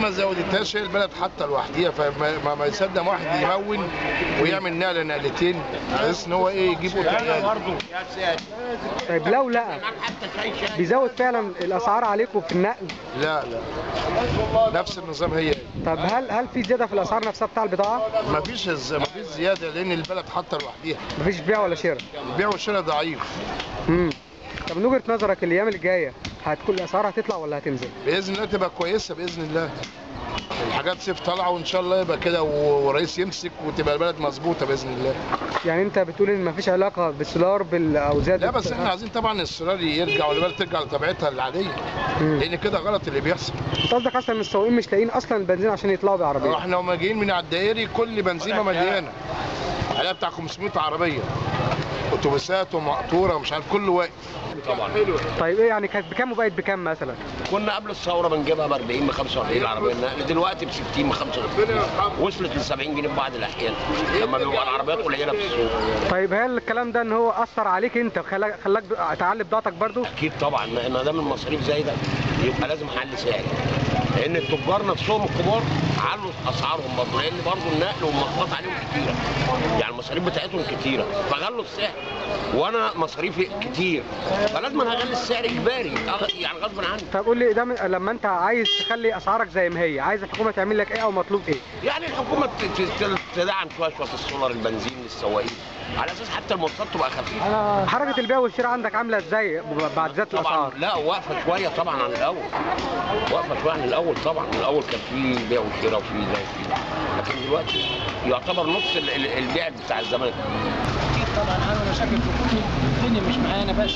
ما زودتهاش هي البلد حتى لوحديها فما ما- ما يصدق واحد يمون ويعمل نقله نقلتين بحيث ان هو ايه يجيب قطع عيال. طيب لو لقى بيزود فعلا الاسعار عليكم في النقل لا لا نفس النظام هي طب هل هل في زياده في الاسعار نفسها بتاع البضاعه ما فيش ما فيش زياده لان البلد حتى لوحديها مفيش بيع ولا شراء البيع والشراء ضعيف امم طب من وجهه نظرك الايام الجايه هتكون الاسعار هتطلع ولا هتنزل باذن الله تبقى كويسه باذن الله الحاجات صيف طالعه وان شاء الله يبقى كده و- ورئيس يمسك وتبقى البلد مظبوطه باذن الله يعني انت بتقول ان مفيش علاقه بالسولار بال او زياده لا بس احنا عايزين طبعا السولار يرجع والبلد ترجع لطبيعتها العاديه مم. لان كده غلط اللي بيحصل انت قصدك اصلا ان السواقين مش لاقيين اصلا البنزين عشان يطلعوا بعربيه احنا وما جايين من على الدائري كل بنزينه مليانه عليها بتاع 500 عربيه اتوبيسات ومقطوره ومش عارف كله واقف طبعا طيب ايه يعني كانت بكام وبقت بكام مثلا كنا قبل الثوره بنجيبها ب 40 ب 45 العربيه النقل دلوقتي ب 60 ب 65 وصلت ل 70 جنيه في بعض الاحيان لما بيبقى العربيات قليله في السوق طيب هل الكلام ده ان هو اثر عليك انت خلاك خلاك تعلي بضاعتك برضو اكيد طبعا ما ما دام المصاريف زايده يبقى لازم حل سعري لان التجار نفسهم الكبار علوا اسعارهم برضه لان برضه النقل والمواصلات عليهم كتيره يعني المصاريف بتاعتهم كتيره فغلوا السعر وانا مصاريفي كتير فلازم انا هغلي السعر اجباري أغ- يعني غصب عني طب قول لي ده من- لما انت عايز تخلي اسعارك زي ما هي عايز الحكومه تعمل لك ايه او مطلوب ايه يعني الحكومه ت- ت- تدعم شويه شويه في السولار البنزين للسواقين على اساس حتى المواصلات تبقى خفيفه حركه البيع والشراء عندك عامله ازاي بعد زياده طبعا الاسعار لا واقفه شويه طبعا عن الاول واقفه شويه عن الاول طبعا الاول كان في بيع وشراء وفي ده وفي ده لكن دلوقتي يعتبر نص ال- ال- البيع بتاع زمان اكيد طبعا عامل مشاكل في كل الدنيا مش معانا بس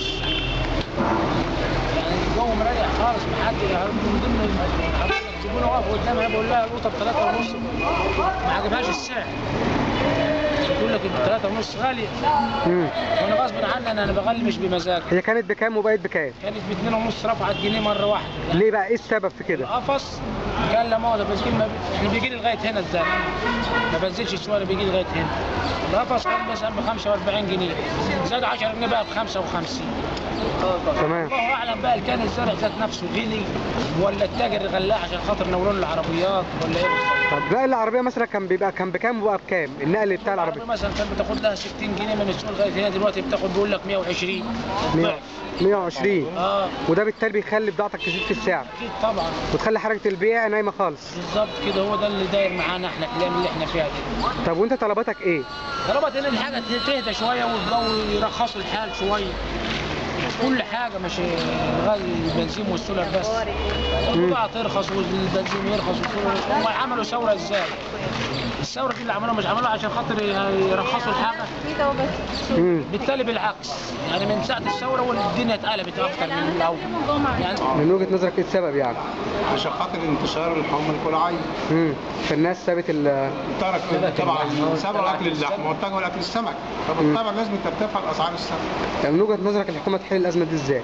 يعني الجو مريح خالص محدد من ضمن حضرتك الزبونه واقفه قدامي انا بقول لها القطه بثلاثة ونص ما عجبهاش السعر بتقول لك الثلاثة ونص غالية مم. وانا غصب عني انا بغلي مش بمزاجي هي كانت بكام وبقت بكام كانت باثنين ونص رفعت جنيه مرة واحدة ليه بقى ايه السبب في كده القفص قال لا مؤاخذة بنزين ما احنا بيجي لي لغاية هنا ازاي ما بنزلش السواق بيجي لي لغاية هنا القفص كان مثلا ب 45 جنيه زاد 10 جنيه بقى ب 55 تمام الله اعلم بقى كان الزرع ذات نفسه غلي ولا التاجر غلاه عشان خاطر نورون العربيات ولا ايه بالظبط طب نقل العربيه مثلا كان بيبقى كان بكام وبقى بكام النقل بتاع العربيه العربية مثلا كان بتاخد لها 60 جنيه من السوق لغايه هنا دلوقتي بتاخد بيقول لك 120 ضعف 120 اه وده بالتالي بيخلي بضاعتك تزيد في السعر اكيد طبعا وتخلي حركه البيع نايمه خالص بالظبط كده هو ده اللي داير معانا احنا في الايام اللي احنا فيها دي طب وانت طلباتك ايه طلبت ان الحاجه تهدى شويه والجو يرخصوا الحال شويه كل حاجه مش غاز البنزين والسولر بس البضاعه ترخص والبنزين يرخص والسولر يرخص. هم عملوا ثوره ازاي؟ الثوره دي اللي عملوها مش عملوها عشان خاطر يرخصوا الحاجه مم. بالتالي بالعكس يعني من ساعه الثوره والدنيا اتقلبت اكتر من الاول يعني من وجهه نظرك ايه السبب يعني عشان خاطر انتشار الحمى الكلاعية امم فالناس سابت ال ترك طبعا سابوا اكل اللحم واتجهوا لاكل السمك فبالطبع لازم ترتفع اسعار السمك طب من وجهه نظرك الحكومه تحل الازمه دي ازاي؟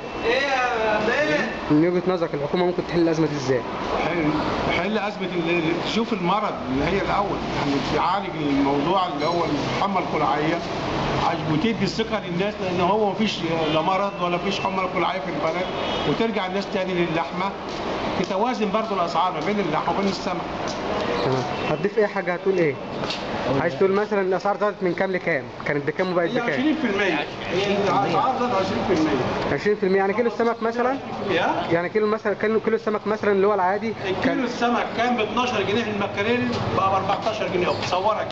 من وجهه نظرك الحكومه ممكن تحل الازمه دي ازاي؟ حل حل ازمه ال- ال- تشوف المرض اللي هي الاول يعني تعالج الموضوع اللي هو الحمى الكلاعيه عش- وتدي الثقه للناس لان هو مفيش لا مرض ولا فيش حمى كلاعيه في البلد وترجع الناس تاني للحمه تتوازن برضو الاسعار ما بين اللحمه وبين السمك تمام هتضيف ايه حاجه هتقول ايه؟ عايز تقول مثلا الاسعار زادت من كام لكام؟ كانت بكام وبقت هي 20% بكام؟ هي الاسعار زادت 20% 20% يعني كيلو السمك مثلا يا يعني كيلو مثلا كيلو كيلو السمك مثلا اللي هو العادي الكيلو كان السمك كان ب 12 جنيه المكاريل بقى ب 14 جنيه تصورك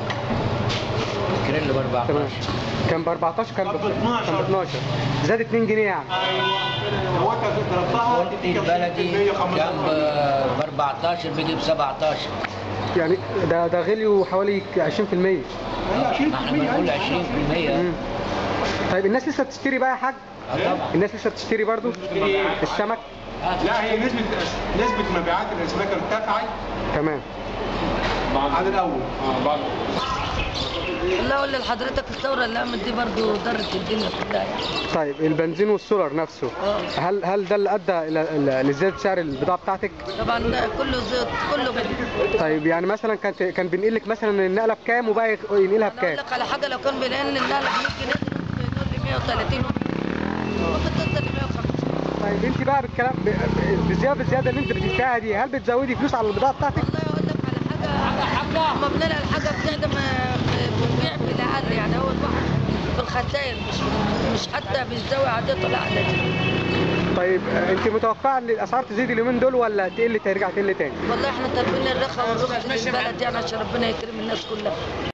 كريل ب تمام كان ب 14 كان ب كان ب 12. كان ب 12 زاد 2 جنيه يعني ايوه هو انت ضربتها البلدي كان ب 14 بيجي ب 17 يعني ده ده غليوا حوالي 20% هي 20% ما احنا بنقول 20% مم. طيب الناس لسه بتشتري بقى يا حاج؟ آه طبعا الناس لسه بتشتري برضو السمك لا هي نسبة نسبة مبيعات الأسماك ارتفعت تمام عن الأول اه بعد لا اقول لحضرتك الثوره اللي قامت دي برضه ضرت الدنيا كلها يعني طيب البنزين والسولار نفسه اه هل هل ده اللي ادى الى إلى- لزياده سعر البضاعه بتاعتك؟ طبعا ده كله زيت كله كده طيب يعني مثلا كان كان بينقل لك مثلا النقله بكام وبقى ينقلها انا اقول بكام؟ لك على حاجه لو كان بينقل النقله ب 100 جنيه ممكن يقول لي 130 ممكن توصل ل 150 طيب طيب انت بقى بالكلام ب- ب- بالزياده بالزياده اللي انت بتدفعها دي هل بتزودي فلوس على البضاعه بتاعتك؟ والله اقول لك على حاجه لما بنلاقي الحاجه بتهدى ما بنبيع في الاقل يعني هو الواحد في الخسائر مش مش حتى بيستوي عادته لا عادته طيب آه، انت متوقعه ان الاسعار تزيد اليومين دول ولا تقل ترجع تقل تاني؟ والله احنا طالبين الرخاء والرخص للبلد يعني عشان ربنا يكرم الناس كلها